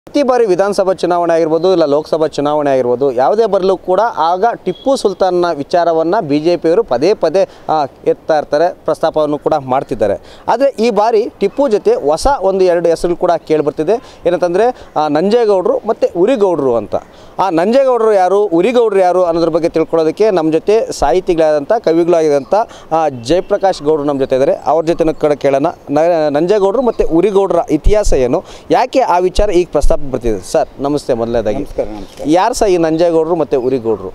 ಪ್ರತಿ ಬಾರಿ ವಿಧಾನಸಭಾ ಚುನಾವಣೆ ಆಗಿರ್ಬೋದು ಇಲ್ಲ ಲೋಕಸಭಾ ಚುನಾವಣೆ ಆಗಿರ್ಬೋದು ಯಾವುದೇ ಬರಲು ಕೂಡ ಆಗ ಟಿಪ್ಪು ಸುಲ್ತಾನ್ನ ವಿಚಾರವನ್ನು ಬಿ ಜೆ ಪಿಯವರು ಪದೇ ಪದೇ ಆ, ಎತ್ತಾ ಇರ್ತಾರೆ ಪ್ರಸ್ತಾಪವನ್ನು ಕೂಡ ಮಾಡ್ತಿದ್ದಾರೆ ಆದರೆ ಈ ಬಾರಿ ಟಿಪ್ಪು ಜೊತೆ ಹೊಸ ಒಂದು ಎರಡು ಹೆಸರು ಕೂಡ ಕೇಳಿಬರ್ತಿದೆ ಏನಂತಂದರೆ ನಂಜೇಗೌಡರು ಮತ್ತು ಉರಿಗೌಡರು ಅಂತ ಆ ನಂಜೇಗೌಡರು ಯಾರು ಉರಿಗೌಡರು ಯಾರು ಅನ್ನೋದ್ರ ಬಗ್ಗೆ ತಿಳ್ಕೊಳ್ಳೋದಕ್ಕೆ ನಮ್ಮ ಜೊತೆ ಸಾಹಿತಿಗಳಾದಂಥ ಕವಿಗಳಾಗಿದ್ದಂಥ ಆ, ಜಯಪ್ರಕಾಶ್ ಗೌಡರು ನಮ್ಮ ಜೊತೆ ಇದ್ದಾರೆ ಅವ್ರ ಜೊತೆ ಕೂಡ ಕೇಳೋಣ ನ- ನಂಜೇಗೌಡರು ಮತ್ತು ಉರಿಗೌಡರ ಇತಿಹಾಸ ಏನು ಯಾಕೆ ಆ ವಿಚಾರ ಈಗ ಪ್ರಸ್ತಾಪ ಬರ್ತಿದೆ ಸರ್ ನಮಸ್ತೆ ಮೊದಲನೇದಾಗಿ ನಮಸ್ಕಾರ ನಮಸ್ಕಾರ ಯಾರು ಸಹ ಈ ನಂಜೇಗೌಡರು ಮತ್ತು ಉರಿಗೌಡರು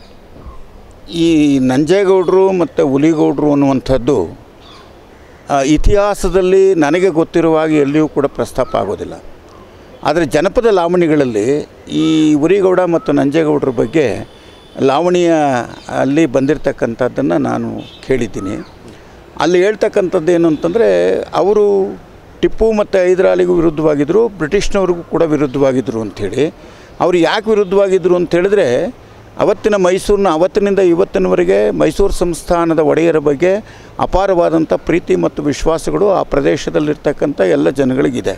ಈ ನಂಜೇಗೌಡರು ಮತ್ತು ಹುಲಿಗೌಡರು ಅನ್ನುವಂಥದ್ದು ಆ, ಇತಿಹಾಸದಲ್ಲಿ ನನಗೆ ಗೊತ್ತಿರುವ ಹಾಗೆ ಎಲ್ಲಿಯೂ ಕೂಡ ಪ್ರಸ್ತಾಪ ಆಗೋದಿಲ್ಲ ಆದರೆ ಜನಪದ ಲಾವಣಿಗಳಲ್ಲಿ ಈ ಉರಿಗೌಡ ಮತ್ತು ನಂಜೇಗೌಡರ ಬಗ್ಗೆ ಲಾವಣಿಯ ಅಲ್ಲಿ ಬಂದಿರತಕ್ಕಂಥದ್ದನ್ನು ನಾನು ಕೇಳಿದ್ದೀನಿ ಅಲ್ಲಿ ಹೇಳ್ತಕ್ಕಂಥದ್ದು ಏನು ಅಂತಂದರೆ ಅವರು ಟಿಪ್ಪು ಮತ್ತು ಹೈದರಾಲಿಗೂ ವಿರುದ್ಧವಾಗಿದ್ದರು ಬ್ರಿಟಿಷ್ನವ್ರಿಗೂ ಕೂಡ ವಿರುದ್ಧವಾಗಿದ್ದರು ಅಂಥೇಳಿ ಅವರು ಯಾಕೆ ವಿರುದ್ಧವಾಗಿದ್ದರು ಅಂತ ಹೇಳಿದ್ರೆ ಅವತ್ತಿನ ಮೈಸೂರಿನ ಅವತ್ತಿನಿಂದ ಇವತ್ತಿನವರೆಗೆ ಮೈಸೂರು ಸಂಸ್ಥಾನದ ಒಡೆಯರ ಬಗ್ಗೆ ಅಪಾರವಾದಂಥ ಪ್ರೀತಿ ಮತ್ತು ವಿಶ್ವಾಸಗಳು ಆ ಪ್ರದೇಶದಲ್ಲಿರ್ತಕ್ಕಂಥ ಎಲ್ಲ ಜನಗಳಿಗಿದೆ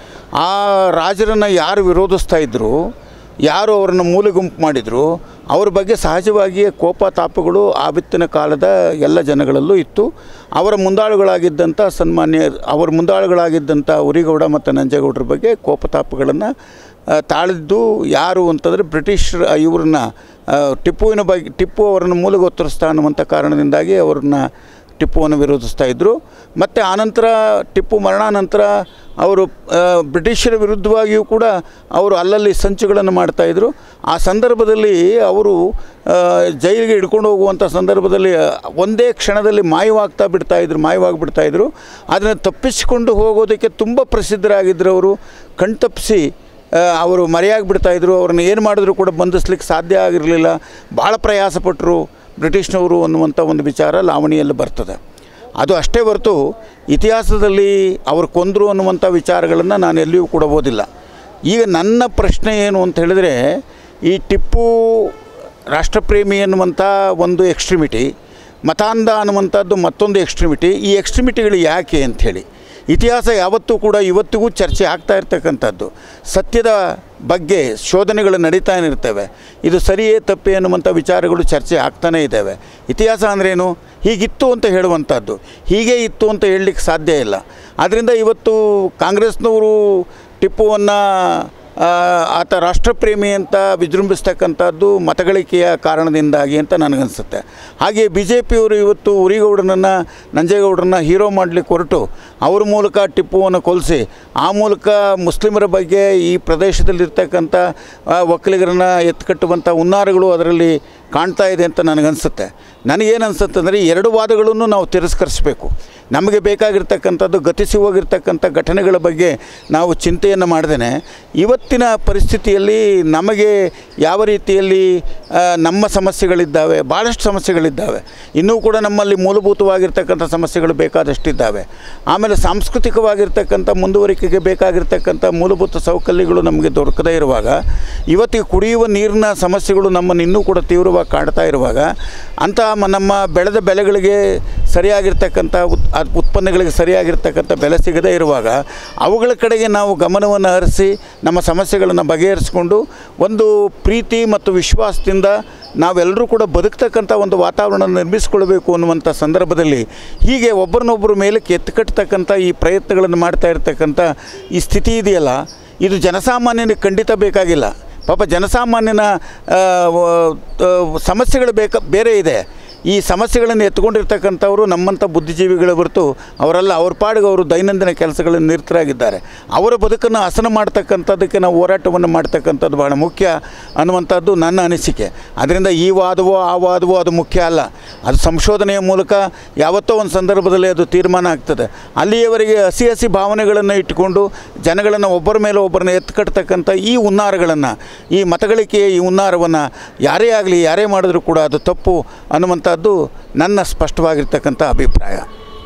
ಆ ರಾಜರನ್ನು ಯಾರು ವಿರೋಧಿಸ್ತಾ ಇದ್ದರು ಯಾರು ಅವರನ್ನು ಮೂಲೆ ಗುಂಪು ಮಾಡಿದರು ಅವ್ರ ಬಗ್ಗೆ ಸಹಜವಾಗಿಯೇ ಕೋಪ ತಾಪಗಳು ಆವತ್ತಿನ ಕಾಲದ ಎಲ್ಲ ಜನಗಳಲ್ಲೂ ಇತ್ತು ಅವರ ಮುಂದಾಳುಗಳಾಗಿದ್ದಂಥ ಸನ್ಮಾನ್ಯ ಅವರ ಮುಂದಾಳುಗಳಾಗಿದ್ದಂಥ ಉರಿಗೌಡ ಮತ್ತು ನಂಜೇಗೌಡರ ಬಗ್ಗೆ ಕೋಪ ತಾಪಗಳನ್ನು ಆ, ತಾಳಿದ್ದು ಯಾರು ಅಂತಂದರೆ ಬ್ರಿಟಿಷ್ ಇವ್ರನ್ನ ಆ, ಟಿಪ್ಪುವಿನ ಬಗ್ಗೆ ಟಿಪ್ಪು ಅವರನ್ನು ಮೂಲಗೊತ್ತರಿಸ್ತಾ ಅನ್ನುವಂಥ ಕಾರಣದಿಂದಾಗಿ ಅವ್ರನ್ನ ಟಿಪ್ಪುವನ್ನು ವಿರೋಧಿಸ್ತಾ ಇದ್ದರು ಮತ್ತು ಆನಂತರ ಟಿಪ್ಪು ಮರಣಾನಂತರ ಅವರು ಆ, ಬ್ರಿಟಿಷರ ವಿರುದ್ಧವಾಗಿಯೂ ಕೂಡ ಅವರು ಅಲ್ಲಲ್ಲಿ ಸಂಚುಗಳನ್ನು ಮಾಡ್ತಾಯಿದ್ರು ಆ ಸಂದರ್ಭದಲ್ಲಿ ಅವರು ಆ, ಜೈಲಿಗೆ ಹಿಡ್ಕೊಂಡು ಹೋಗುವಂಥ ಸಂದರ್ಭದಲ್ಲಿ ಆ, ಒಂದೇ ಕ್ಷಣದಲ್ಲಿ ಮಾಯವಾಗ್ತಾ ಬಿಡ್ತಾಯಿದ್ರು ಮಾಯವಾಗಿಬಿಡ್ತಾಯಿದ್ರು ಅದನ್ನು ತಪ್ಪಿಸಿಕೊಂಡು ಹೋಗೋದಕ್ಕೆ ತುಂಬ ಪ್ರಸಿದ್ಧರಾಗಿದ್ದರು ಅವರು ಕಣ್ತಪ್ಪಿಸಿ ಆ, ಅವರು ಮರೆಯಾಗಿಬಿಡ್ತಾಯಿದ್ರು ಅವ್ರನ್ನ ಏನು ಮಾಡಿದ್ರು ಕೂಡ ಬಂಧಿಸ್ಲಿಕ್ಕೆ ಸಾಧ್ಯ ಆಗಿರಲಿಲ್ಲ ಭಾಳ ಪ್ರಯಾಸಪಟ್ಟರು ಬ್ರಿಟಿಷ್ನವರು ಅನ್ನುವಂಥ ಒಂದು ವಿಚಾರ ಲಾವಣಿಯಲ್ಲಿ ಬರ್ತದೆ ಅದು ಅಷ್ಟೇ ಹೊರತು ಇತಿಹಾಸದಲ್ಲಿ ಅವರು ಕೊಂದರು ಅನ್ನುವಂಥ ವಿಚಾರಗಳನ್ನು ನಾನು ಎಲ್ಲಿಯೂ ಕೂಡ ಓದಿಲ್ಲ ಈಗ ನನ್ನ ಪ್ರಶ್ನೆ ಏನು ಅಂತ ಹೇಳಿದರೆ ಈ ಟಿಪ್ಪು ರಾಷ್ಟ್ರಪ್ರೇಮಿ ಎನ್ನುವಂಥ ಒಂದು ಎಕ್ಸ್ಟ್ರಿಮಿಟಿ ಮತಾಂಧ ಅನ್ನುವಂಥದ್ದು ಮತ್ತೊಂದು ಎಕ್ಸ್ಟ್ರಿಮಿಟಿ ಈ ಎಕ್ಸ್ಟ್ರಿಮಿಟಿಗಳು ಯಾಕೆ ಅಂಥೇಳಿ ಇತಿಹಾಸ ಯಾವತ್ತೂ ಕೂಡ ಇವತ್ತಿಗೂ ಚರ್ಚೆ ಆಗ್ತಾ ಇರ್ತಕ್ಕಂಥದ್ದು ಸತ್ಯದ ಬಗ್ಗೆ ಶೋಧನೆಗಳು ನಡೀತಾ ಇರ್ತವೆ ಇದು ಸರಿಯೇ ತಪ್ಪೇ ಅನ್ನುವಂಥ ವಿಚಾರಗಳು ಚರ್ಚೆ ಆಗ್ತಾನೇ ಇದ್ದಾವೆ ಇತಿಹಾಸ ಅಂದ್ರೇನು ಹೀಗಿತ್ತು ಅಂತ ಹೇಳುವಂಥದ್ದು ಹೀಗೆ ಇತ್ತು ಅಂತ ಹೇಳಲಿಕ್ಕೆ ಸಾಧ್ಯ ಇಲ್ಲ ಆದ್ದರಿಂದ ಇವತ್ತು ಕಾಂಗ್ರೆಸ್ನವರು ಟಿಪ್ಪುವನ್ನು ಆ, ಆತ ರಾಷ್ಟ್ರಪ್ರೇಮಿ ಅಂತ ವಿಜೃಂಭಿಸ್ತಕ್ಕಂಥದ್ದು ಮತಗಳಿಕೆಯ ಕಾರಣದಿಂದಾಗಿ ಅಂತ ನನಗನ್ಸುತ್ತೆ ಹಾಗೆ ಬಿ ಜೆ ಪಿಯವರು ಇವತ್ತು ಉರಿಗೌಡನನ್ನು ನಂಜೇಗೌಡರನ್ನ ಹೀರೋ ಮಾಡಲಿಕ್ಕೆ ಹೊರಟು ಅವ್ರ ಮೂಲಕ ಟಿಪ್ಪುವನ್ನು ಕೊಲಿಸಿ ಆ ಮೂಲಕ ಮುಸ್ಲಿಮರ ಬಗ್ಗೆ ಈ ಪ್ರದೇಶದಲ್ಲಿರ್ತಕ್ಕಂಥ ಆ, ಒಕ್ಕಲಿಗರನ್ನ ಎತ್ಕಟ್ಟುವಂಥ ಹುನ್ನಾರಗಳು ಅದರಲ್ಲಿ ಕಾಣ್ತಾ ಇದೆ ಅಂತ ನನಗನ್ಸುತ್ತೆ ನನಗೇನು ಅನ್ಸುತ್ತೆ ಅಂದರೆ ಎರಡು ವಾದಗಳನ್ನು ನಾವು ತಿರಸ್ಕರಿಸಬೇಕು ನಮಗೆ ಬೇಕಾಗಿರ್ತಕ್ಕಂಥದ್ದು ಗತಿಸಿ ಹೋಗಿರ್ತಕ್ಕಂಥ ಘಟನೆಗಳ ಬಗ್ಗೆ ನಾವು ಚಿಂತೆಯನ್ನು ಮಾಡ್ದೇನೆ ಇವತ್ತಿನ ಪರಿಸ್ಥಿತಿಯಲ್ಲಿ ನಮಗೆ ಯಾವ ರೀತಿಯಲ್ಲಿ ಆ, ನಮ್ಮ ಸಮಸ್ಯೆಗಳಿದ್ದಾವೆ ಭಾಳಷ್ಟು ಸಮಸ್ಯೆಗಳಿದ್ದಾವೆ ಇನ್ನೂ ಕೂಡ ನಮ್ಮಲ್ಲಿ ಮೂಲಭೂತವಾಗಿರ್ತಕ್ಕಂಥ ಸಮಸ್ಯೆಗಳು ಬೇಕಾದಷ್ಟಿದ್ದಾವೆ ಆಮೇಲೆ ಸಾಂಸ್ಕೃತಿಕವಾಗಿರ್ತಕ್ಕಂಥ ಮುಂದುವರಿಕೆಗೆ ಬೇಕಾಗಿರ್ತಕ್ಕಂಥ ಮೂಲಭೂತ ಸೌಕರ್ಯಗಳು ನಮಗೆ ದೊರಕದೇ ಇರುವಾಗ ಇವತ್ತಿಗೆ ಕುಡಿಯುವ ನೀರಿನ ಸಮಸ್ಯೆಗಳು ನಮ್ಮನ್ನು ಇನ್ನೂ ಕೂಡ ತೀವ್ರವಾಗಿ ಕಾಡ್ತಾ ಇರುವಾಗ ಅಂಥ ಮ- ನಮ್ಮ ಬೆಳೆದ ಬೆಳೆಗಳಿಗೆ ಸರಿಯಾಗಿರ್ತಕ್ಕಂಥ ಉತ್ ಆ ಉತ್ಪನ್ನಗಳಿಗೆ ಸರಿಯಾಗಿರ್ತಕ್ಕಂಥ ಬೆಲೆ ಸಿಗದೇ ಇರುವಾಗ ಅವುಗಳ ಕಡೆಗೆ ನಾವು ಗಮನವನ್ನು ಹರಿಸಿ ನಮ್ಮ ಸಮಸ್ಯೆಗಳನ್ನು ಬಗೆಹರಿಸ್ಕೊಂಡು ಒಂದು ಪ್ರೀತಿ ಮತ್ತು ವಿಶ್ವಾಸದಿಂದ ನಾವೆಲ್ಲರೂ ಕೂಡ ಬದುಕ್ತಕ್ಕಂಥ ಒಂದು ವಾತಾವರಣ ನಿರ್ಮಿಸ್ಕೊಳ್ಬೇಕು ಅನ್ನುವಂಥ ಸಂದರ್ಭದಲ್ಲಿ ಹೀಗೆ ಒಬ್ಬರನ್ನೊಬ್ಬರ ಮೇಲೆ ಕೆತ್ತುಕಟ್ಟತಕ್ಕಂಥ ಈ ಪ್ರಯತ್ನಗಳನ್ನು ಮಾಡ್ತಾ ಇರ್ತಕ್ಕಂಥ ಈ ಸ್ಥಿತಿ ಇದೆಯಲ್ಲ ಇದು ಜನಸಾಮಾನ್ಯನಿಗೆ ಖಂಡಿತ ಬೇಕಾಗಿಲ್ಲ ಪಾಪ ಜನಸಾಮಾನ್ಯನ ಆ, ವ- ಆ, ಸಮಸ್ಯೆಗಳು ಬೇಕ ಬೇರೆ ಇದೆ ಈ ಸಮಸ್ಯೆಗಳನ್ನು ಎತ್ಕೊಂಡಿರ್ತಕ್ಕಂಥವರು ನಮ್ಮಂಥ ಬುದ್ಧಿಜೀವಿಗಳ ಹೊರತು ಅವರೆಲ್ಲ ಅವ್ರ ಪಾಡಿಗೆ ಅವರು ದೈನಂದಿನ ಕೆಲಸಗಳಲ್ಲಿ ನಿರತರಾಗಿದ್ದಾರೆ ಅವರ ಬದುಕನ್ನು ಹಸನ ಮಾಡ್ತಕ್ಕಂಥದ್ದಕ್ಕೆ ನಾವು ಹೋರಾಟವನ್ನು ಮಾಡ್ತಕ್ಕಂಥದ್ದು ಬಹಳ ಮುಖ್ಯ ಅನ್ನುವಂಥದ್ದು ನನ್ನ ಅನಿಸಿಕೆ ಅದರಿಂದ ಈ ವಾದವೋ ಆ ವಾದವೋ ಅದು ಮುಖ್ಯ ಅಲ್ಲ ಅದು ಸಂಶೋಧನೆಯ ಮೂಲಕ ಯಾವತ್ತೋ ಒಂದು ಸಂದರ್ಭದಲ್ಲಿ ಅದು ತೀರ್ಮಾನ ಆಗ್ತದೆ ಅಲ್ಲಿಯವರೆಗೆ ಹಸಿ ಹಸಿ ಭಾವನೆಗಳನ್ನು ಇಟ್ಟುಕೊಂಡು ಜನಗಳನ್ನು ಒಬ್ಬರ ಮೇಲೆ ಒಬ್ಬರನ್ನ ಎತ್ಕಟ್ಟತಕ್ಕಂಥ ಈ ಹುನ್ನಾರಗಳನ್ನು ಈ ಮತಗಳಿಕೆಯ ಈ ಹುನ್ನಾರವನ್ನು ಯಾರೇ ಆಗಲಿ ಯಾರೇ ಮಾಡಿದ್ರೂ ಕೂಡ ಅದು ತಪ್ಪು ಅನ್ನುವಂಥದ್ದು ನನ್ನ ಸ್ಪಷ್ಟವಾಗಿರ್ತಕ್ಕಂಥ ಅಭಿಪ್ರಾಯ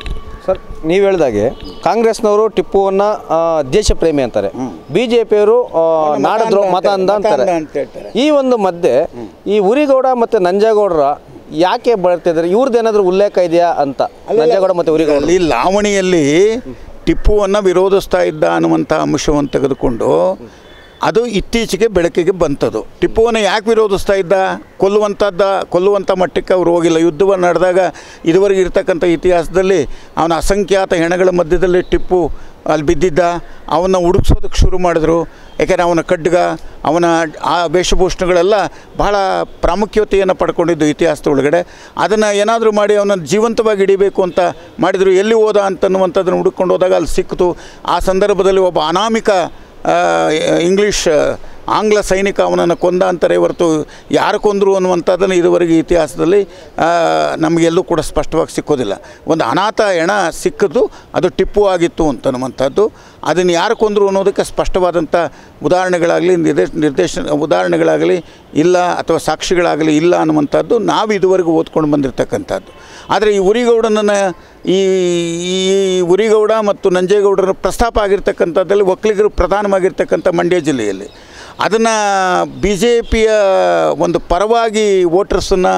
ಸರ್ ನೀವು ಹೇಳ್ದಾಗೆ ಕಾಂಗ್ರೆಸ್ನವರು ಟಿಪ್ಪುವನ್ನ ಆ, ದೇಶ ಪ್ರೇಮಿ ಅಂತಾರೆ ಬಿ ಜೆ ಪಿಯವರು ನಾಡದ್ರೋ ಮತ ಅಂದ ಅಂತಾರೆ ಮತಾಂಧ ಅಂತ ಹೇಳ್ತಾರೆ. ಈ ಒಂದು ಮಧ್ಯೆ ಈ ಉರಿಗೌಡ ಮತ್ತು ನಂಜೇಗೌಡರ ಯಾಕೆ ಬರ್ತಿದ್ದಾರೆ ಇವ್ರದ್ದು ಏನಾದರೂ ಉಲ್ಲೇಖ ಇದೆಯಾ ಅಂತ ನಂಜೇಗೌಡ ಮತ್ತು ಉರಿಗೌಡ ಅಲ್ಲಿ ಲಾವಣಿಯಲ್ಲಿ ಟಿಪ್ಪುವನ್ನು ವಿರೋಧಿಸ್ತಾ ಇದ್ದ ಅನ್ನುವಂಥ ಅಂಶವನ್ನು ತೆಗೆದುಕೊಂಡು ಅದು ಇತ್ತೀಚೆಗೆ ಬೆಳಕಿಗೆ ಬಂತದು ಟಿಪ್ಪುವನ್ನು ಯಾಕೆ ವಿರೋಧಿಸ್ತಾ ಇದ್ದ ಕೊಲ್ಲುವಂಥದ್ದ ಕೊಲ್ಲುವಂಥ ಮಟ್ಟಕ್ಕೆ ಅವರು ಹೋಗಿಲ್ಲ ಯುದ್ಧವನ್ನು ನಡೆದಾಗ ಇದುವರೆಗೆ ಇರ್ತಕ್ಕಂಥ ಇತಿಹಾಸದಲ್ಲಿ ಅವನ ಅಸಂಖ್ಯಾತ ಹೆಣಗಳ ಮಧ್ಯದಲ್ಲಿ ಟಿಪ್ಪು ಅಲ್ಲಿ ಬಿದ್ದಿದ್ದ ಅವನ್ನ ಹುಡುಕ್ಸೋದಕ್ಕೆ ಶುರು ಮಾಡಿದ್ರು ಯಾಕೆಂದರೆ ಅವನ ಖಡ್ಗ ಅವನ ಆ ವೇಷಭೂಷಣಗಳೆಲ್ಲ ಬಹಳ ಪ್ರಾಮುಖ್ಯತೆಯನ್ನು ಪಡ್ಕೊಂಡಿದ್ದು ಇತಿಹಾಸದ ಒಳಗಡೆ ಅದನ್ನು ಏನಾದರೂ ಮಾಡಿ ಅವನ ಜೀವಂತವಾಗಿ ಹಿಡಿಬೇಕು ಅಂತ ಮಾಡಿದರು ಎಲ್ಲಿ ಹೋದ ಅಂತನ್ನುವಂಥದ್ದನ್ನು ಹುಡುಕೊಂಡು ಹೋದಾಗ ಅಲ್ಲಿ ಸಿಕ್ಕಿತು ಆ ಸಂದರ್ಭದಲ್ಲಿ ಒಬ್ಬ ಅನಾಮಿಕ ಆ, ಇಂಗ್ಲೀಷ್ ಆಂಗ್ಲ ಸೈನಿಕ ಅವನನ್ನು ಕೊಂದ ಅಂತಾರೆ ಹೊರತು ಯಾರು ಕೊಂದರು ಅನ್ನುವಂಥದ್ದನ್ನು ಇದುವರೆಗೆ ಇತಿಹಾಸದಲ್ಲಿ ಆ, ನಮಗೆಲ್ಲೂ ಕೂಡ ಸ್ಪಷ್ಟವಾಗಿ ಸಿಕ್ಕೋದಿಲ್ಲ ಒಂದು ಅನಾಥ ಹೆಣ ಸಿಕ್ಕಿದ್ದು ಅದು ಟಿಪ್ಪು ಆಗಿತ್ತು ಅಂತನ್ನುವಂಥದ್ದು ಅದನ್ನು ಯಾರು ಕೊಂದರು ಅನ್ನೋದಕ್ಕೆ ಸ್ಪಷ್ಟವಾದಂಥ ಉದಾಹರಣೆಗಳಾಗಲಿ ನಿರ್ದೇಶ ನಿರ್ದೇಶನ ಉದಾಹರಣೆಗಳಾಗಲಿ ಇಲ್ಲ ಅಥವಾ ಸಾಕ್ಷಿಗಳಾಗಲಿ ಇಲ್ಲ ಅನ್ನುವಂಥದ್ದು ನಾವು ಇದುವರೆಗೂ ಓದ್ಕೊಂಡು ಬಂದಿರತಕ್ಕಂಥದ್ದು ಆದರೆ ಈ ಉರಿಗೌಡನನ್ನು ಈ ಈ ಉರಿಗೌಡ ಮತ್ತು ನಂಜೇಗೌಡರ ಪ್ರಸ್ತಾಪ ಆಗಿರ್ತಕ್ಕಂಥದ್ದಲ್ಲಿ ಒಕ್ಕಲಿಗರು ಪ್ರಧಾನವಾಗಿರ್ತಕ್ಕಂಥ ಮಂಡ್ಯ ಜಿಲ್ಲೆಯಲ್ಲಿ ಅದನ್ನು ಬಿ ಜೆ ಪಿಯ ಒಂದು ಪರವಾಗಿ ವೋಟರ್ಸನ್ನು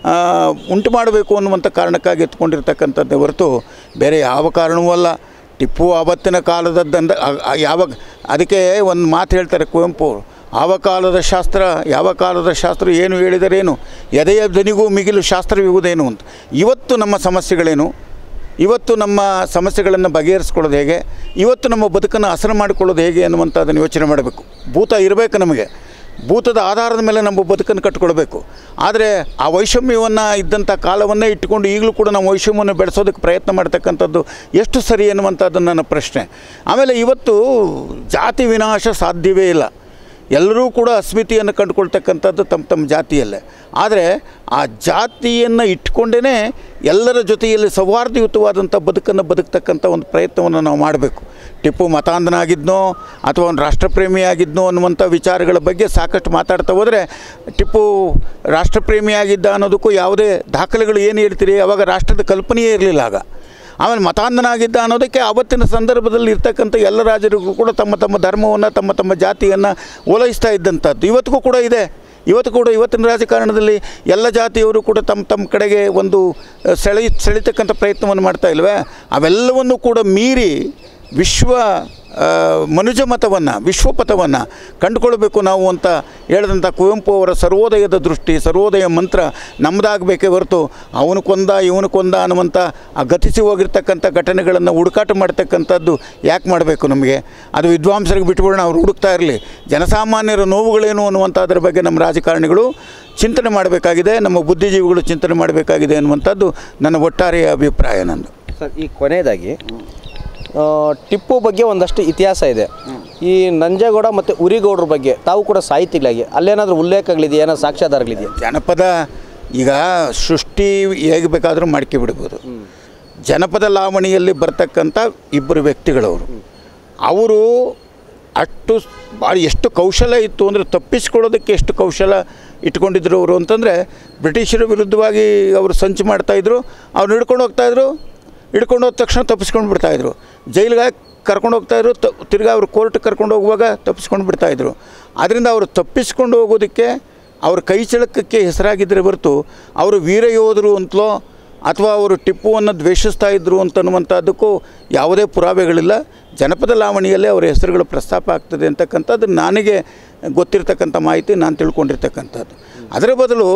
ಉಂಟು ಮಾಡಬೇಕು ಅನ್ನುವಂಥ ಕಾರಣಕ್ಕಾಗಿ ಎತ್ಕೊಂಡಿರ್ತಕ್ಕಂಥದ್ದೇ ಹೊರತು ಬೇರೆ ಯಾವ ಕಾರಣವೂ ಅಲ್ಲ ಟಿಪ್ಪು ಆವತ್ತಿನ ಕಾಲದದ್ದಂದ ಆ- ಆ- ಯಾವಾಗ ಅದಕ್ಕೆ ಒಂದು ಮಾತು ಹೇಳ್ತಾರೆ ಕುವೆಂಪು ಅವರು. ಆವ ಕಾಲದ ಶಾಸ್ತ್ರ ಯಾವ ಕಾಲದ ಶಾಸ್ತ್ರ ಏನು ಹೇಳಿದರೇನು ಎದೆಯ ಧ್ವನಿಗೂ ಮಿಗಿಲು ಶಾಸ್ತ್ರವಿರುವುದೇನು ಅಂತ ಇವತ್ತು ನಮ್ಮ ಸಮಸ್ಯೆಗಳೇನು ಇವತ್ತು ನಮ್ಮ ಸಮಸ್ಯೆಗಳನ್ನು ಬಗೆಹರಿಸ್ಕೊಳ್ಳೋದು ಹೇಗೆ ಇವತ್ತು ನಮ್ಮ ಬದುಕನ್ನು ಹಸನು ಮಾಡಿಕೊಳ್ಳೋದು ಹೇಗೆ ಅನ್ನುವಂಥದ್ದನ್ನು ಯೋಚನೆ ಮಾಡಬೇಕು ಭೂತ ಇರಬೇಕು ನಮಗೆ ಭೂತದ ಆಧಾರದ ಮೇಲೆ ನಮ್ಮ ಬದುಕನ್ನು ಕಟ್ಕೊಳ್ಬೇಕು ಆದರೆ ಆ ವೈಷಮ್ಯವನ್ನು ಇದ್ದಂಥ ಕಾಲವನ್ನೇ ಇಟ್ಟುಕೊಂಡು ಈಗಲೂ ಕೂಡ ನಾವು ವೈಷಮ್ಯವನ್ನು ಬೆಳೆಸೋದಕ್ಕೆ ಪ್ರಯತ್ನ ಮಾಡ್ತಕ್ಕಂಥದ್ದು ಎಷ್ಟು ಸರಿ ಅನ್ನುವಂಥದ್ದು ನನ್ನ ಪ್ರಶ್ನೆ ಆಮೇಲೆ ಇವತ್ತು ಜಾತಿ ವಿನಾಶ ಸಾಧ್ಯವೇ ಇಲ್ಲ ಎಲ್ಲರೂ ಕೂಡ ಅಸ್ಮಿತೆಯನ್ನು ಕಂಡುಕೊಳ್ತಕ್ಕಂಥದ್ದು ತಮ್ಮ ತಮ್ಮ ಜಾತಿಯಲ್ಲೇ ಆದರೆ ಆ ಜಾತಿಯನ್ನು ಇಟ್ಕೊಂಡೇ ಎಲ್ಲರ ಜೊತೆಯಲ್ಲಿ ಸೌಹಾರ್ದಯುತವಾದಂಥ ಬದುಕನ್ನು ಬದುಕ್ತಕ್ಕಂಥ ಒಂದು ಪ್ರಯತ್ನವನ್ನು ನಾವು ಮಾಡಬೇಕು ಟಿಪ್ಪು ಮತಾಂಧನಾಗಿದ್ನೋ ಅಥವಾ ಒಂದು ರಾಷ್ಟ್ರಪ್ರೇಮಿಯಾಗಿದ್ನೋ ಅನ್ನುವಂಥ ವಿಚಾರಗಳ ಬಗ್ಗೆ ಸಾಕಷ್ಟು ಮಾತಾಡ್ತಾ ಹೋದರೆ ಟಿಪ್ಪು ರಾಷ್ಟ್ರಪ್ರೇಮಿಯಾಗಿದ್ದ ಅನ್ನೋದಕ್ಕೂ ಯಾವುದೇ ದಾಖಲೆಗಳು ಏನು ಹೇಳ್ತೀರಿ ಅವಾಗ ರಾಷ್ಟ್ರದ ಕಲ್ಪನೆಯೇ ಇರಲಿಲ್ಲ ಆಗ ಆಮೇಲೆ ಮತಾಂಧನಾಗಿದ್ದ ಅನ್ನೋದಕ್ಕೆ ಆವತ್ತಿನ ಸಂದರ್ಭದಲ್ಲಿ ಇರ್ತಕ್ಕಂಥ ಎಲ್ಲ ರಾಜರಿಗೂ ಕೂಡ ತಮ್ಮ ತಮ್ಮ ಧರ್ಮವನ್ನು ತಮ್ಮ ತಮ್ಮ ಜಾತಿಯನ್ನು ಓಲೈಸ್ತಾ ಇದ್ದಂಥದ್ದು ಇವತ್ತಿಗೂ ಕೂಡ ಇದೆ ಇವತ್ತು ಕೂಡ ಇವತ್ತಿನ ರಾಜಕಾರಣದಲ್ಲಿ ಎಲ್ಲ ಜಾತಿಯವರು ಕೂಡ ತಮ್ಮ ತಮ್ಮ ಕಡೆಗೆ ಒಂದು ಅ, ಸೆಳಿ ಸೆಳಿತಕ್ಕಂಥ ಪ್ರಯತ್ನವನ್ನು ಮಾಡ್ತಾ ಇಲ್ವೇ ಅವೆಲ್ಲವನ್ನು ಕೂಡ ಮೀರಿ ವಿಶ್ವ ಆ, ಮನುಜ ಮತವನ್ನು ವಿಶ್ವಪಥವನ್ನು ಕಂಡುಕೊಳ್ಬೇಕು ನಾವು ಅಂತ ಹೇಳಿದಂಥ ಕುವೆಂಪು ಅವರ ಸರ್ವೋದಯದ ದೃಷ್ಟಿ ಸರ್ವೋದಯ ಮಂತ್ರ ನಮ್ಮದಾಗಬೇಕೇ ಹೊರತು ಅವನು ಕೊಂದ ಇವನು ಕೊಂದ ಅನ್ನುವಂಥ ಆ ಗತಿಸಿ ಹೋಗಿರ್ತಕ್ಕಂಥ ಘಟನೆಗಳನ್ನು ಹುಡುಕಾಟ ಮಾಡ್ತಕ್ಕಂಥದ್ದು ಯಾಕೆ ಮಾಡಬೇಕು ನಮಗೆ ಅದು ವಿದ್ವಾಂಸರಿಗೆ ಬಿಟ್ಬಿಡೋಣ ಅವ್ರು ಹುಡುಕ್ತಾ ಇರಲಿ ಜನಸಾಮಾನ್ಯರ ನೋವುಗಳೇನು ಅನ್ನುವಂಥದ್ರ ಬಗ್ಗೆ ನಮ್ಮ ರಾಜಕಾರಣಿಗಳು ಚಿಂತನೆ ಮಾಡಬೇಕಾಗಿದೆ ನಮ್ಮ ಬುದ್ಧಿಜೀವಿಗಳು ಚಿಂತನೆ ಮಾಡಬೇಕಾಗಿದೆ ಅನ್ನುವಂಥದ್ದು ನನ್ನ ಒಟ್ಟಾರೆಯ ಅಭಿಪ್ರಾಯ ನಂದು ಸರ್ ಈ ಕೊನೆಯದಾಗಿ ಆ, ಟಿಪ್ಪು ಬಗ್ಗೆ ಒಂದಷ್ಟು ಇತಿಹಾಸ ಇದೆ ಈ ನಂಜೇಗೌಡ ಮತ್ತು ಉರಿಗೌಡ್ರ ಬಗ್ಗೆ ತಾವು ಕೂಡ ಸಾಹಿತಿಗಳಾಗಿ ಅಲ್ಲೇನಾದರೂ ಉಲ್ಲೇಖಗಳಿದೆಯಾ ಏನಾದ್ರು ಸಾಕ್ಷ್ಯಾಧಾರಗಳಿದೆಯಾ ಜನಪದ ಈಗ ಸೃಷ್ಟಿ ಹೇಗೆ ಬೇಕಾದರೂ ಮಾಡ್ಕೆ ಬಿಡ್ಬೋದು ಜನಪದ ಲಾವಣಿಯಲ್ಲಿ ಬರ್ತಕ್ಕಂಥ ಇಬ್ಬರು ವ್ಯಕ್ತಿಗಳವರು ಅವರು ಅಷ್ಟು ಭಾಳ ಎಷ್ಟು ಕೌಶಲ ಇತ್ತು ಅಂದರೆ ತಪ್ಪಿಸ್ಕೊಳ್ಳೋದಕ್ಕೆ ಎಷ್ಟು ಕೌಶಲ ಇಟ್ಕೊಂಡಿದ್ರು ಅವರು ಅಂತಂದರೆ ಬ್ರಿಟಿಷರ ವಿರುದ್ಧವಾಗಿ ಅವರು ಸಂಚು ಮಾಡ್ತಾಯಿದ್ರು ಅವ್ರು ಹಿಡ್ಕೊಂಡು ಹೋಗ್ತಾಯಿದ್ರು ಹಿಡ್ಕೊಂಡು ಹೋದ ತಕ್ಷಣ ತಪ್ಪಿಸ್ಕೊಂಡು ಬಿಡ್ತಾಯಿದ್ರು ಜೈಲಿಗೆ ಹಾಕಿ ಕರ್ಕೊಂಡು ಹೋಗ್ತಾಯಿದ್ರು ತ ತಿರ್ಗಾ ಅವರು ಕೋರ್ಟ್ಗೆ ಕರ್ಕೊಂಡು ಹೋಗುವಾಗ ತಪ್ಪಿಸ್ಕೊಂಡು ಬಿಡ್ತಾಯಿದ್ರು ಆದ್ದರಿಂದ ಅವರು ತಪ್ಪಿಸ್ಕೊಂಡು ಹೋಗೋದಕ್ಕೆ ಅವ್ರ ಕೈ ಚಳಕಕ್ಕೆ ಹೆಸರಾಗಿದ್ದರೆ ಹೊರತು ಅವರು ವೀರಯೋಧರು ಅಂತಲೋ ಅಥವಾ ಅವರು ಟಿಪ್ಪುವನ್ನು ದ್ವೇಷಿಸ್ತಾ ಇದ್ದರು ಅಂತನ್ನುವಂಥದ್ದಕ್ಕೂ ಯಾವುದೇ ಪುರಾವೆಗಳಿಲ್ಲ ಜನಪದ ಲಾವಣಿಯಲ್ಲೇ ಅವರ ಹೆಸರುಗಳು ಪ್ರಸ್ತಾಪ ಆಗ್ತದೆ ಅಂತಕ್ಕಂಥದ್ದು ನನಗೆ ಗೊತ್ತಿರ್ತಕ್ಕಂಥ ಮಾಹಿತಿ ನಾನು ತಿಳ್ಕೊಂಡಿರ್ತಕ್ಕಂಥದ್ದು ಅದರ ಬದಲು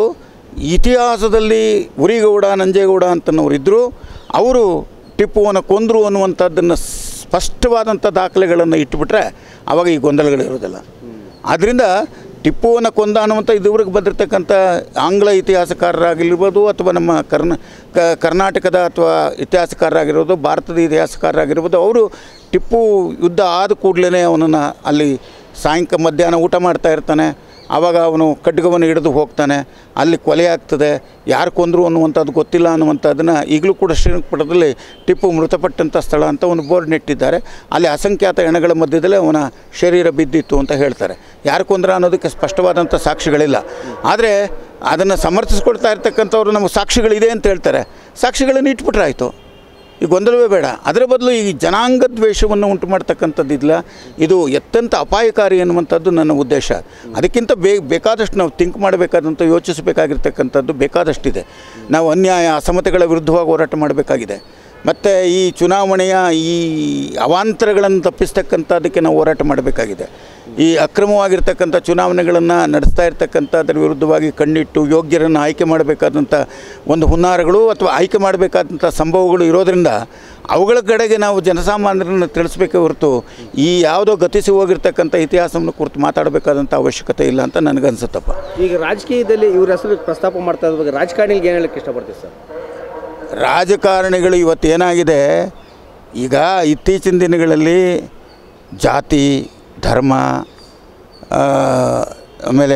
ಇತಿಹಾಸದಲ್ಲಿ ಉರಿಗೌಡ ನಂಜೇಗೌಡ ಅಂತನವ್ರು ಇದ್ದರು ಅವರು ಟಿಪ್ಪುವನ್ನು ಕೊಂದರು ಅನ್ನುವಂಥದ್ದನ್ನು ಸ್ಪಷ್ಟವಾದಂಥ ದಾಖಲೆಗಳನ್ನು ಇಟ್ಟುಬಿಟ್ರೆ ಆವಾಗ ಈ ಗೊಂದಲಗಳಿರೋದಿಲ್ಲ ಆದ್ದರಿಂದ ಟಿಪ್ಪುವನ್ನು ಕೊಂದ ಅನ್ನುವಂಥ ಇದುವರೆಗೆ ಬಂದಿರತಕ್ಕಂಥ ಆಂಗ್ಲ ಇತಿಹಾಸಕಾರರಾಗಿರ್ಬೋದು ಅಥವಾ ನಮ್ಮ ಕರ್ನ ಕ- ಕರ್ನಾಟಕದ ಅಥವಾ ಇತಿಹಾಸಕಾರರಾಗಿರ್ಬೋದು ಭಾರತದ ಇತಿಹಾಸಕಾರರಾಗಿರ್ಬೋದು ಅವರು ಟಿಪ್ಪು ಯುದ್ಧ ಆದ ಕೂಡಲೇ ಅವನನ್ನು ಅಲ್ಲಿ ಸಾಯಂಕ ಮಧ್ಯಾಹ್ನ ಊಟ ಮಾಡ್ತಾ ಇರ್ತಾನೆ ಆವಾಗ ಅವನು ಖಡ್ಗವನ್ನು ಹಿಡಿದು ಹೋಗ್ತಾನೆ ಅಲ್ಲಿ ಕೊಲೆ ಆಗ್ತದೆ ಯಾರು ಕೊಂದರು ಅನ್ನುವಂಥದ್ದು ಗೊತ್ತಿಲ್ಲ ಅನ್ನುವಂಥದ್ದನ್ನು ಈಗಲೂ ಕೂಡ ಶ್ರೀರಂಗಪಟ್ಟಣದಲ್ಲಿ ಟಿಪ್ಪು ಮೃತಪಟ್ಟಂಥ ಸ್ಥಳ ಅಂತ ಒಂದು ಬೋರ್ಡ್ ನೆಟ್ಟಿದ್ದಾರೆ ಅಲ್ಲಿ ಅಸಂಖ್ಯಾತ ಹೆಣಗಳ ಮಧ್ಯದಲ್ಲೇ ಅವನ ಶರೀರ ಬಿದ್ದಿತ್ತು ಅಂತ ಹೇಳ್ತಾರೆ ಯಾರು ಕೊಂದ್ರ ಅನ್ನೋದಕ್ಕೆ ಸ್ಪಷ್ಟವಾದಂಥ ಸಾಕ್ಷಿಗಳಿಲ್ಲ ಆದರೆ ಅದನ್ನು ಸಮರ್ಥಿಸ್ಕೊಳ್ತಾ ಇರ್ತಕ್ಕಂಥವ್ರು ನಮಗೆ ಸಾಕ್ಷಿಗಳಿದೆ ಅಂತ ಹೇಳ್ತಾರೆ ಸಾಕ್ಷಿಗಳನ್ನು ಇಟ್ಬಿಟ್ರೆ ಆಯಿತು ಈ ಗೊಂದಲವೇ ಬೇಡ ಅದರ ಬದಲು ಈ ಜನಾಂಗ ದ್ವೇಷವನ್ನು ಉಂಟು ಮಾಡ್ತಕ್ಕಂಥದ್ದಿಲ್ಲ ಇದು ಅತ್ಯಂತ ಅಪಾಯಕಾರಿ ಅನ್ನುವಂಥದ್ದು ನನ್ನ ಉದ್ದೇಶ ಅದಕ್ಕಿಂತ ಬೇ ಬೇಕಾದಷ್ಟು ನಾವು ಥಿಂಕ್ ಮಾಡಬೇಕಾದಂಥ ಯೋಚಿಸಬೇಕಾಗಿರ್ತಕ್ಕಂಥದ್ದು ಬೇಕಾದಷ್ಟಿದೆ ನಾವು ಅನ್ಯಾಯ ಅಸಮತೆಗಳ ವಿರುದ್ಧವಾಗಿ ಹೋರಾಟ ಮಾಡಬೇಕಾಗಿದೆ ಮತ್ತು ಈ ಚುನಾವಣೆಯ ಈ ಅವಾಂತರಗಳನ್ನು ತಪ್ಪಿಸ್ತಕ್ಕಂಥದ್ದಕ್ಕೆ ನಾವು ಹೋರಾಟ ಮಾಡಬೇಕಾಗಿದೆ ಈ ಅಕ್ರಮವಾಗಿರ್ತಕ್ಕಂಥ ಚುನಾವಣೆಗಳನ್ನು ನಡೆಸ್ತಾ ಇರ್ತಕ್ಕಂಥ ಅದರ ವಿರುದ್ಧವಾಗಿ ಕಣ್ಣಿಟ್ಟು ಯೋಗ್ಯರನ್ನು ಆಯ್ಕೆ ಮಾಡಬೇಕಾದಂಥ ಒಂದು ಹುನ್ನಾರಗಳು ಅಥವಾ ಆಯ್ಕೆ ಮಾಡಬೇಕಾದಂಥ ಸಂಭವಗಳು ಇರೋದರಿಂದ ಅವುಗಳ ಕಡೆಗೆ ನಾವು ಜನಸಾಮಾನ್ಯರನ್ನು ತಿಳಿಸ್ಬೇಕೇ ಹೊರತು ಈ ಯಾವುದೋ ಗತಿಸಿ ಹೋಗಿರ್ತಕ್ಕಂಥ ಇತಿಹಾಸವನ್ನು ಕುರಿತು ಮಾತಾಡಬೇಕಾದಂಥ ಅವಶ್ಯಕತೆ ಇಲ್ಲ ಅಂತ ನನಗನ್ಸುತ್ತಪ್ಪ ಈಗ ರಾಜಕೀಯದಲ್ಲಿ ಇವ್ರ ಹೆಸರು ಪ್ರಸ್ತಾಪ ಮಾಡ್ತಾ ಇರೋ ಬಗ್ಗೆ ರಾಜಕಾರಣಿಗೆ ಏನು ಹೇಳಕ್ಕೆ ಇಷ್ಟಪಡ್ತೀವಿ ಸರ್ ರಾಜಕಾರಣಿಗಳು ಇವತ್ತೇನಾಗಿದೆ ಈಗ ಇತ್ತೀಚಿನ ದಿನಗಳಲ್ಲಿ ಜಾತಿ ಧರ್ಮ ಆ, ಆಮೇಲೆ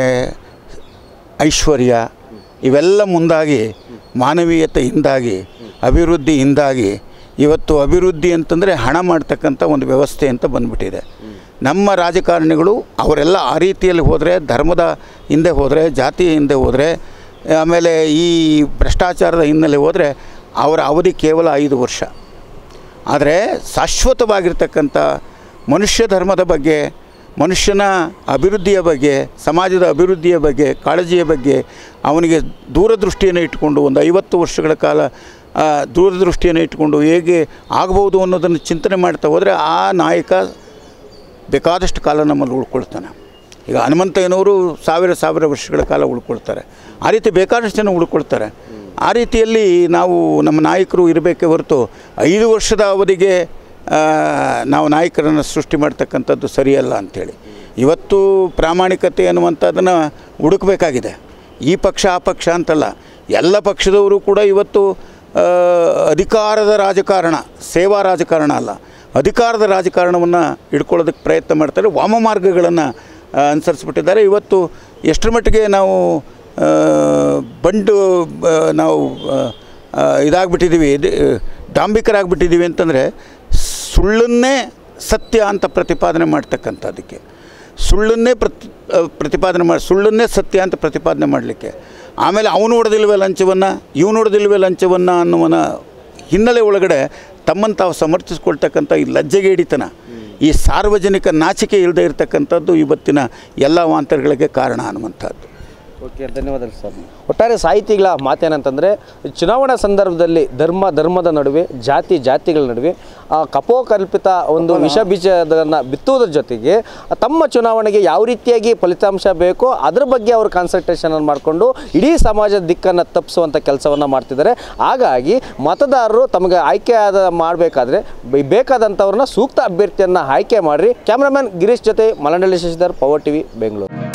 ಐಶ್ವರ್ಯ ಇವೆಲ್ಲ ಮುಂದಾಗಿ ಮಾನವೀಯತೆಯಿಂದಾಗಿ ಅಭಿವೃದ್ಧಿಯಿಂದಾಗಿ ಇವತ್ತು ಅಭಿವೃದ್ಧಿ ಅಂತಂದರೆ ಹಣ ಮಾಡ್ತಕ್ಕಂಥ ಒಂದು ವ್ಯವಸ್ಥೆ ಅಂತ ಬಂದ್ಬಿಟ್ಟಿದೆ ನಮ್ಮ ರಾಜಕಾರಣಿಗಳು ಅವರೆಲ್ಲ ಆ ರೀತಿಯಲ್ಲಿ ಹೋದರೆ ಧರ್ಮದ ಹಿಂದೆ ಹೋದರೆ ಜಾತಿ ಹಿಂದೆ ಹೋದರೆ ಆಮೇಲೆ ಈ ಭ್ರಷ್ಟಾಚಾರದ ಹಿನ್ನೆಲೆ ಹೋದರೆ ಅವರ ಅವಧಿ ಕೇವಲ ಐದು ವರ್ಷ ಆದರೆ ಶಾಶ್ವತವಾಗಿರ್ತಕ್ಕಂಥ ಮನುಷ್ಯ ಧರ್ಮದ ಬಗ್ಗೆ ಮನುಷ್ಯನ ಅಭಿವೃದ್ಧಿಯ ಬಗ್ಗೆ ಸಮಾಜದ ಅಭಿವೃದ್ಧಿಯ ಬಗ್ಗೆ ಕಾಳಜಿಯ ಬಗ್ಗೆ ಅವನಿಗೆ ದೂರದೃಷ್ಟಿಯನ್ನು ಇಟ್ಟುಕೊಂಡು ಒಂದು ಐವತ್ತು ವರ್ಷಗಳ ಕಾಲ ಆ, ದೂರದೃಷ್ಟಿಯನ್ನು ಇಟ್ಟುಕೊಂಡು ಹೇಗೆ ಆಗ್ಬೋದು ಅನ್ನೋದನ್ನು ಚಿಂತನೆ ಮಾಡ್ತಾ ಹೋದರೆ ಆ ನಾಯಕ ಬೇಕಾದಷ್ಟು ಕಾಲ ನಮ್ಮಲ್ಲಿ ಉಳ್ಕೊಳ್ತಾನೆ ಈಗ ಹನುಮಂತಯ್ಯನವರು ಸಾವಿರ ಸಾವಿರ ವರ್ಷಗಳ ಕಾಲ ಉಳ್ಕೊಳ್ತಾರೆ ಆ ರೀತಿ ಬೇಕಾದಷ್ಟು ಜನ ಉಳ್ಕೊಳ್ತಾರೆ ಆ ರೀತಿಯಲ್ಲಿ ನಾವು ನಮ್ಮ ನಾಯಕರು ಇರಬೇಕೇ ಹೊರತು ಐದು ವರ್ಷದ ಅವಧಿಗೆ ಆ, ನಾವು ನಾಯಕರನ್ನು ಸೃಷ್ಟಿ ಮಾಡ್ತಕ್ಕಂಥದ್ದು ಸರಿಯಲ್ಲ ಅಂಥೇಳಿ ಇವತ್ತು ಪ್ರಾಮಾಣಿಕತೆ ಅನ್ನುವಂಥದ್ದನ್ನು ಹುಡುಕಬೇಕಾಗಿದೆ ಈ ಪಕ್ಷ ಆ ಪಕ್ಷ ಅಂತಲ್ಲ ಎಲ್ಲ ಪಕ್ಷದವರು ಕೂಡ ಇವತ್ತು ಆ, ಅಧಿಕಾರದ ರಾಜಕಾರಣ ಸೇವಾ ರಾಜಕಾರಣ ಅಲ್ಲ ಅಧಿಕಾರದ ರಾಜಕಾರಣವನ್ನು ಹಿಡ್ಕೊಳ್ಳೋದಕ್ಕೆ ಪ್ರಯತ್ನ ಮಾಡ್ತಾರೆ ವಾಮ ಮಾರ್ಗಗಳನ್ನು ಅನುಸರಿಸ್ಬಿಟ್ಟಿದ್ದಾರೆ ಇವತ್ತು ಎಷ್ಟರ ಮಟ್ಟಿಗೆ ನಾವು ಆ, ಬಂಡು ಆ, ನಾವು ಆ, ಇದಾಗ್ಬಿಟ್ಟಿದ್ದೀವಿ ಇದು, ಡಾಂಬಿಕರಾಗ್ಬಿಟ್ಟಿದ್ದೀವಿ ಅಂತಂದರೆ ಸುಳ್ಳನ್ನೇ ಸತ್ಯ ಅಂತ ಪ್ರತಿಪಾದನೆ ಮಾಡ್ತಕ್ಕಂಥದ್ದಕ್ಕೆ ಸುಳ್ಳನ್ನೇ ಪ್ರತಿ ಆ, ಪ್ರತಿಪಾದನೆ ಮಾಡಿ ಸುಳ್ಳನ್ನೇ ಸತ್ಯ ಅಂತ ಪ್ರತಿಪಾದನೆ ಮಾಡಲಿಕ್ಕೆ ಆಮೇಲೆ ಅವನು ಹೊಡೆದಿಲ್ವೇ ಲಂಚವನ್ನು ಇವನು ಹೊಡೆದಿಲ್ವೇ ಲಂಚವನ್ನು ಅನ್ನುವನ ಹಿನ್ನೆಲೆ ಒಳಗಡೆ ತಮ್ಮನ್ನು ತಾವು ಸಮರ್ಥಿಸ್ಕೊಳ್ತಕ್ಕಂಥ ಈ ಲಜ್ಜೆಗೇಡಿತನ ಈ ಸಾರ್ವಜನಿಕ ನಾಚಿಕೆ ಇಲ್ಲದೆ ಇರತಕ್ಕಂಥದ್ದು ಇವತ್ತಿನ ಎಲ್ಲ ವಾಂತರಗಳಿಗೆ ಕಾರಣ ಅನ್ನುವಂಥದ್ದು ಓಕೆ ಧನ್ಯವಾದಗಳು ಸರ್ ಒಟ್ಟಾರೆ ಸಾಹಿತಿಗಳ ಮಾತೇನಂತಂದರೆ ಚುನಾವಣಾ ಸಂದರ್ಭದಲ್ಲಿ ಧರ್ಮ ಧರ್ಮದ ನಡುವೆ ಜಾತಿ ಜಾತಿಗಳ ನಡುವೆ ಆ, ಕಪೋಕಲ್ಪಿತ ಒಂದು ವಿಷ ಬೀಜದನ್ನು ಬಿತ್ತುವುದರ ಜೊತೆಗೆ ತಮ್ಮ ಚುನಾವಣೆಗೆ ಯಾವ ರೀತಿಯಾಗಿ ಫಲಿತಾಂಶ ಬೇಕೋ ಅದ್ರ ಬಗ್ಗೆ ಅವರು ಕಾನ್ಸಂಟ್ರೇಷನ್ ಮಾಡಿಕೊಂಡು ಇಡೀ ಸಮಾಜದ ದಿಕ್ಕನ್ನು ತಪ್ಪಿಸುವಂಥ ಕೆಲಸವನ್ನು ಮಾಡ್ತಿದ್ದಾರೆ ಹಾಗಾಗಿ ಮತದಾರರು ತಮಗೆ ಆಯ್ಕೆ ಆದ ಮಾಡಬೇಕಾದ್ರೆ ಬೇಕಾದಂಥವ್ರನ್ನ ಸೂಕ್ತ ಅಭ್ಯರ್ಥಿಯನ್ನು ಆಯ್ಕೆ ಮಾಡಿರಿ ಕ್ಯಾಮ್ರಾಮನ್ ಗಿರೀಶ್ ಜೊತೆ ಮಲನಳ್ಳಿ ಶಶಿಧರ್ ಪವರ್ ಟಿವಿ ಬೆಂಗಳೂರು